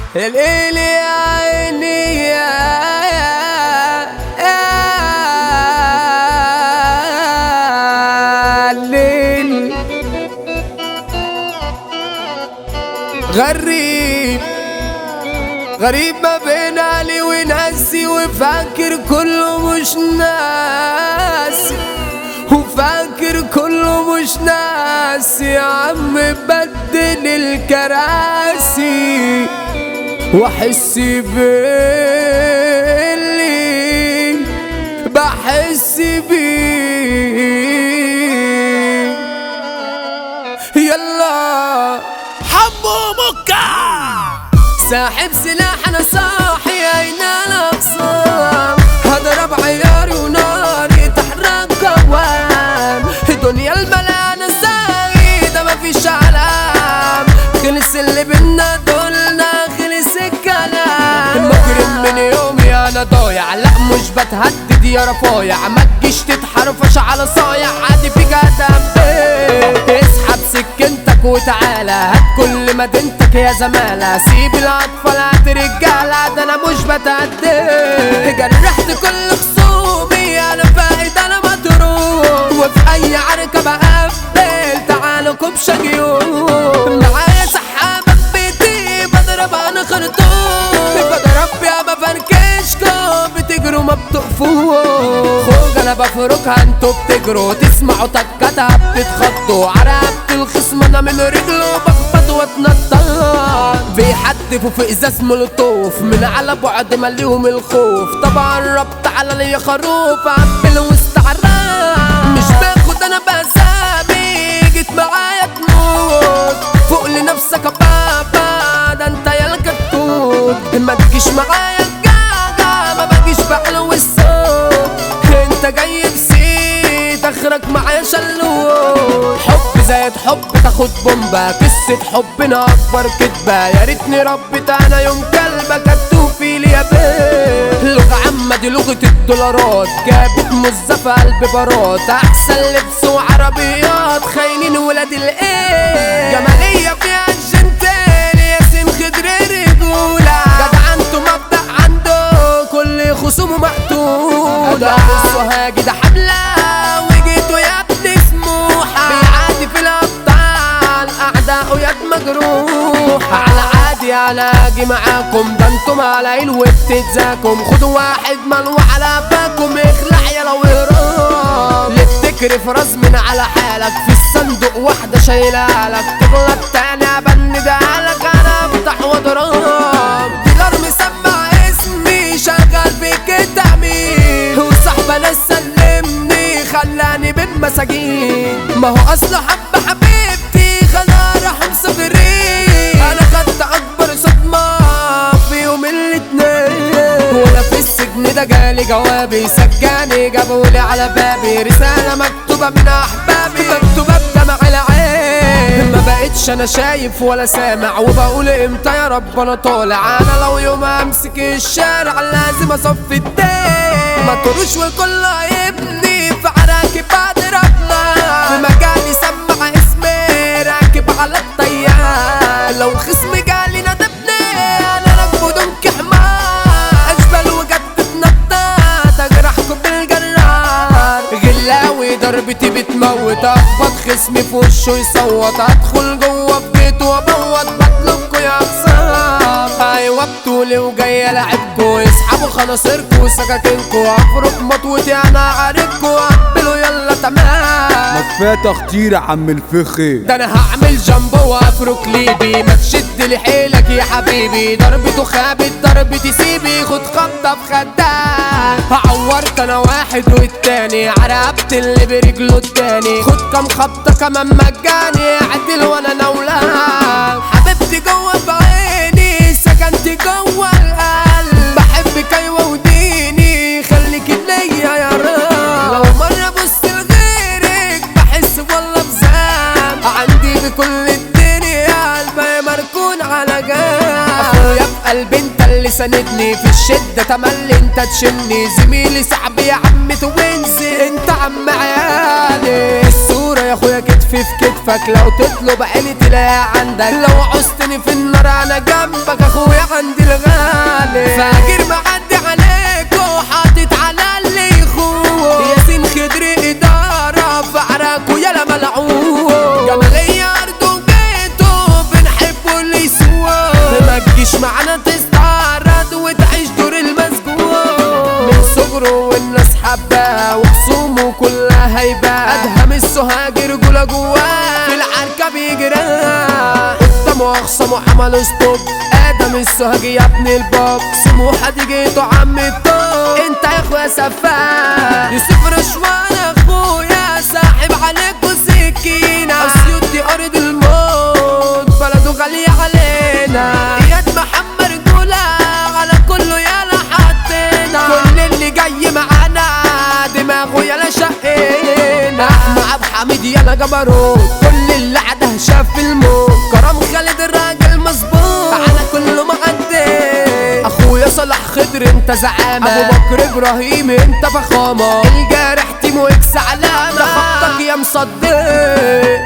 الليل يا عيني يا يا الليل غريب غريب ما بين علي وناسي وفاكر كله مش ناسي وفاكر كله مش ناسي يا عم بدل الكراسي واحس باللي بحس بيه يلا حمو مكة ساحب سلاح انا صاحي اين الاقسام هضرب عياري وناري تحرق قوام الدنيا الملانة زايدة مفيش علام خلص اللي بينا دولنا خلص الكلام مجرم من يومي انا ضايع لا مش بتهدد يا رفايع ما تجيش تتحرفش على صايع عادي فيك هتنبه اسحب سكنتك وتعالى هات كل مدينتك يا زمالة سيب الاطفال هات رجالة ده انا مش بتهدد جرحت كل خصومي انا فايد انا مضروب وفي اي عركة بقبل تعالوا كبش جيوب معايا سحابة في بيتي بضرب انا خرطوم بضرب يا ما فركشكم بتجروا ما بتقفوا خوج انا بفركها انتوا بتجروا تسمعوا تكتها بتتخضوا عرقت الخصم انا من رجله بخبط واتنطط بيحدفوا في ازاز مولوتوف من على بعد مليهم الخوف طبعا ربط على ليا خروف عبل واستعراف مش باخد انا بسامي جيت معايا تموت فوق لنفسك يا بابا ده انت يا الكتكوت ما تجيش معايا الجاجة ما باجيش بعلو الصوت انت جاي بسيت اخرك معايا شلوت حب زايد حب تاخد بومبا قصة حبنا اكبر كدبة يا ريتني ربيت انا يوم كلبك هتوفي لي يا بيه لغة عامة دي لغة الدولارات جابت مزة قلب بارات احسن لبس وعربيات خاينين ولاد الايه جمالية فيها الجنتين ياسين خضر رجولة جدع انتوا مبدأ عنده كل خصومه مقتولة ده السوهاجي ده حملة وجيتوا يا ابن سموحة بيعادي في الأبطال أعداؤه يد مجروحة على عادي على اجي معاكم ده انتم على وبتتزاكم خدوا واحد ملو على باكم اخلع يا لو هرام اللي بتكرف راس من على حالك في الصندوق واحدة شايلها لك تغلط تاني ابندها لك انا افتح واضرب ديلر مسمع اسمي شغال فيك تأمين وصاحبة انا سلمني خلاني بالمساجين ما هو اصل حب حبيبتي خلا راح مسافرين انا خدت اكبر صدمة في يوم الاتنين وانا في السجن ده جالي جوابي سجاني جابولي على بابي رسالة مكتوبة من احبابي مكتوبة بدمع العين ما بقتش انا شايف ولا سامع وبقول امتى يا رب انا طالع انا لو يوم امسك الشارع لازم اصفي الدين ما تروش والكل هيبني في عراكب بعد ربنا في مجالي سمع اسمي راكب على الطيار لو خصم جالي ندبني انا راكبه دونك حمار اشبال وجت تتنطط اجرحكم بالجرار غلاوي ضربتي بتموت اخبط خصمي في وشه يصوت ادخل جوه في بيته وابوط بطلبكوا يا خسام ايوه بطولي وجاي العبكوا اسحبوا خناصركوا وسكاكينكوا افرك مطوتي انا عارفكوا قبلوا يلا تمام كفايه تخطير يا عم الفخي ده انا هعمل جنبه وافرك ليبي ما تشد لي حيلك يا حبيبي ضربته خابت ضربتي سيبي خد خبطه في خدها عورت انا واحد والتاني عرقبت اللي برجله التاني خد كام خبطه كمان مجاني عدل وانا نولها حبيبتي جوه في عيني سكنتي جوه القلب بحبك ايوه وديني خليكي ليا يا رب لو مره بص لغيرك بحس والله بذنب عندي بكل الدنيا قلبي مركون على جنب اخويا في قلبي انت اللي ساندني في الشده تملي انت تشني زميلي صاحبي يا عم توينزي انت عم عيالي الصوره يا اخويا كتف في كتفك لو تطلب عيلي تلاقيها عندك لو عوزتني في النار انا جنبك اخويا عندي الغالي فاكر معدي عليك وحاطط على اللي يخوف ياسين خضري اداره في عراك ويا ملعون جمالية ارضه بيته بنحبه اللي يسواه ما تجيش معانا تستعرض وتعيش دور المسجون من صغره والناس حباه وخصومه كلها هيبة ادهم السوهاج رجولة جواه في العركة بيجراه قدامه اخصمه عملوا ستوب ادم السوهاج يا ابن الباب سموحة دي جيتوا عم الطوب انت يا اخويا سفاح يوسف رشوان اخويا ساحب عليكوا سكينة اسيوط دي ارض الموت بلده غالية علينا اياد محمد رجولة على كله يالا حطينا كل اللي جاي معانا دماغه يالا شقينا احمد عبد حميد يالا جبروت كل اللي عده شاف الموت كرم خالد الراجل مظبوط على كله معدي اخويا صلاح خضر انت زعامة ابو بكر ابراهيم انت فخامة الجارح تيمو اكس علامة ده خطك يا مصدق